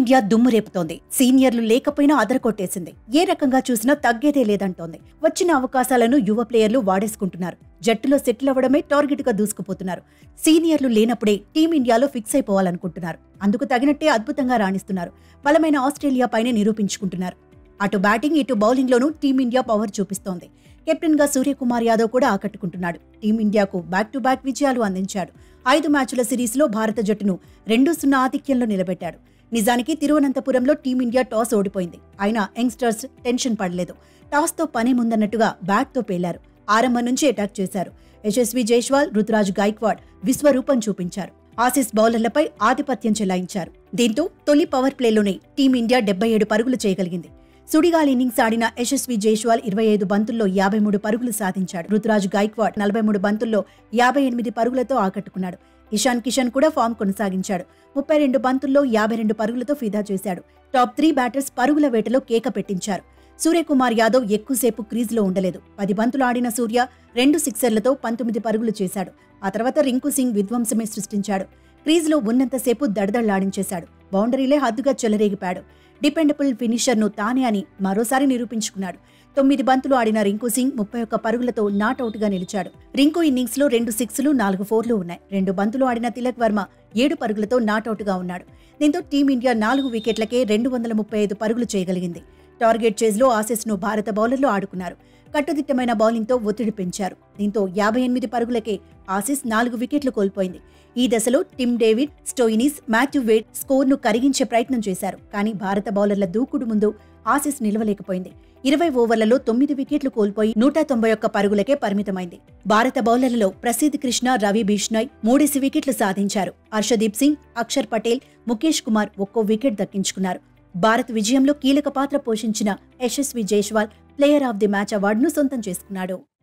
team India దుమ్ము రేపుతోంది సీనియర్లు లేకపోయినా అదరకొట్టేసింది ఏ రకంగా చూసినా తగ్గేదే లేదంటోంది వచ్చిన అవకాశాలను యువ ప్లేయర్లు వాడేసుకుంటున్నారు జట్టులో సెటిల్ అవ్వడమే టార్గెట్ గా దూసుకుపోతున్నారు సీనియర్లు లేనప్పుడే టీమిండియాలో ఫిక్స్ అయిపోవాలనుకుంటున్నారు అందుకు తగినట్టే అద్భుతంగా రాణిస్తున్నారు బలమైన ఆస్ట్రేలియా పైనే నిరూపించుకుంటున్నారు అటు బ్యాటింగ్ ఇటు బౌలింగ్లోనూ టీమిండియా పవర్ చూపిస్తోంది కెప్టెన్ గా సూర్యకుమార్ యాదవ్ కూడా ఆకట్టుకుంటున్నాడు టీమిండియాకు బ్యాక్ టు బ్యాక్ విజయాలు అందించాడు ఐదు మ్యాచ్ల సిరీస్లో భారత జట్టును రెండు సున్నా ఆధిక్యంలో నిలబెట్టాడు నిజానికి తిరువనంతపురంలో టీమిండియా టాస్ ఓడిపోయింది అయినా యంగ్స్టర్స్ టెన్షన్ పడలేదు టాస్తో పనే ముందన్నట్టుగా బ్యాట్తో పేలారు ఆరంభం నుంచి అటాక్ చేశారు యశస్వి జైస్వాల్ రుతురాజ్ గైక్వాడ్ విశ్వరూపం చూపించారు ఆసీస్ బౌలర్లపై ఆధిపత్యం చెలాయించారు దీంతో తొలి పవర్ ప్లేలోనే టీమిండియా డెబ్బై ఏడు పరుగులు చేయగలిగింది సుడిగాలి ఇన్నింగ్స్ ఆడిన యశస్వి జైస్వాల్ ఇరవై ఐదు బంతుల్లో యాభై మూడు పరుగులు సాధించాడు రుతురాజ్ గైక్వాడ్ నలభై మూడు బంతుల్లో యాభై ఎనిమిది పరుగులతో ఆకట్టుకున్నాడు ఇషాన్ కిషన్ కూడా ఫామ్ కొనసాగించాడు ముప్పై రెండు బంతుల్లో యాభై రెండు పరుగులతో ఫిదా చేశాడు టాప్ త్రీ బ్యాటర్స్ పరుగుల వేటలో కేక పెట్టించారు సూర్యకుమార్ యాదవ్ ఎక్కువసేపు క్రీజ్లో ఉండలేదు పది బంతులు ఆడిన సూర్య రెండు సిక్సర్లతో పంతొమ్మిది పరుగులు చేశాడు ఆ తర్వాత రింకు సింగ్ విధ్వంసమే సృష్టించాడు క్రీజ్లో ఉన్నంతసేపు దడదళ్లాడించేశాడు బౌండరీలే హద్దుగా చెలరేగిపాడు డిపెండబుల్ ఫినిషర్ను తానే అని మరోసారి నిరూపించుకున్నాడు తొమ్మిది బంతులు ఆడిన రింకు సింగ్ ముప్పై ఒక్క పరుగులతో నాట్అవుట్గా నిలిచాడు రింకు ఇన్నింగ్స్లో రెండు సిక్స్లు నాలుగు ఫోర్లు ఉన్నాయి రెండు బంతులు ఆడిన తిలక్ వర్మ ఏడు పరుగులతో నాట్అవుట్గా ఉన్నాడు దీంతో టీమిండియా నాలుగు వికెట్లకే రెండు వందల ముప్పై ఐదు పరుగులు చేయగలిగింది టార్గెట్ చేజ్లో ఆసీస్ను భారత బౌలర్లు ఆడుకున్నారు కట్టుదిట్టమైన బౌలింగ్తో ఒత్తిడి పెంచారు దీంతో యాభై ఎనిమిది పరుగులకే ఆసీస్ నాలుగు వికెట్లు కోల్పోయింది ఈ దశలో Tim David Stoinis Matthew Wade స్కోర్ను కరిగించే ప్రయత్నం చేశారు కానీ భారత బౌలర్ల దూకుడు ముందు ఆసీస్ నిలవలేకపోయింది ఇరవై ఓవర్లలో తొమ్మిది వికెట్లు కోల్పోయి నూట తొంభై ఒక్క పరుగులకే పరిమితమైంది భారత బౌలర్లలో ప్రసిద్ధ్ కృష్ణ రవి బిష్నాయ్ మూడేసి వికెట్లు సాధించారు హర్షదీప్ సింగ్ అక్షర్ పటేల్ ముఖేష్ కుమార్ ఒక్కో వికెట్ దక్కించుకున్నారు భారత్ విజయంలో కీలక పాత్ర పోషించిన Yashasvi Jaiswal player of the match అవార్డును సొంతం చేసుకున్నాడు